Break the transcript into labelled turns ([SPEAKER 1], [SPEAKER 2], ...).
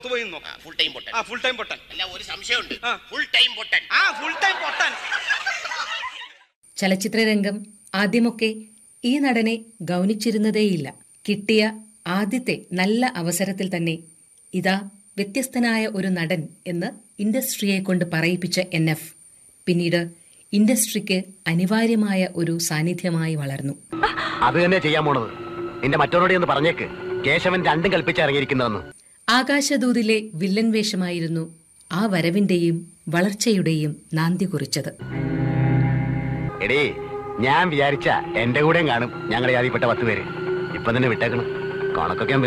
[SPEAKER 1] പോയി നോക്കാം
[SPEAKER 2] full time പൊട്ടൻ
[SPEAKER 1] ആ ഫുൾ ടൈം പൊട്ടൻ
[SPEAKER 2] അല്ല ഒരു സംശയമുണ്ട്
[SPEAKER 1] ആ.
[SPEAKER 2] ഫുൾ ടൈം പൊട്ടൻ
[SPEAKER 1] ആ ഫുൾ ടൈം പൊട്ടൻ
[SPEAKER 3] ചലച്ചിത്രരംഗം ആദ്യമൊക്കെ ഈ നടനെ ഗൗനിച്ചിരുന്നതേയില്ല കിട്ടിയ ആദ്യത്തെ നല്ല അവസരത്തിൽ തന്നെ ഇതാ വ്യത്യസ്തനായ ഒരു നടൻ എന്ന് ഇൻഡസ്ട്രിയെ കൊണ്ട് പറയിപ്പിച്ച എൻ എഫ് പിന്നീട് ഇൻഡസ്ട്രിക്ക് അനിവാര്യമായ ഒരു സാന്നിധ്യമായി വളർന്നു
[SPEAKER 4] അത് തന്നെ ചെയ്യാൻ പോണത് നിന്റെ മറ്റവരോട് ഒന്ന് പറഞ്ഞേക്ക് കേശവൻ രണ്ടും കൽപ്പിച്ച് ഇറങ്ങിയിരിക്കുന്നതെന്ന്
[SPEAKER 3] ആകാശദൂതിലെ വില്ലൻ വേഷമായിരുന്നു ആ വരവിന്റെയും വളർച്ചയുടെയും നാന്തി കുറിച്ചത്
[SPEAKER 4] എടേ ഞാൻ വിചാരിച്ച എന്റെ കൂടെയും കാണും ഞങ്ങളുടെ ജാതിപ്പെട്ട പത്ത് പേര് ഇപ്പൊ തന്നെ വിട്ടേക്കണം കണക്കൊക്കെ ഞാൻ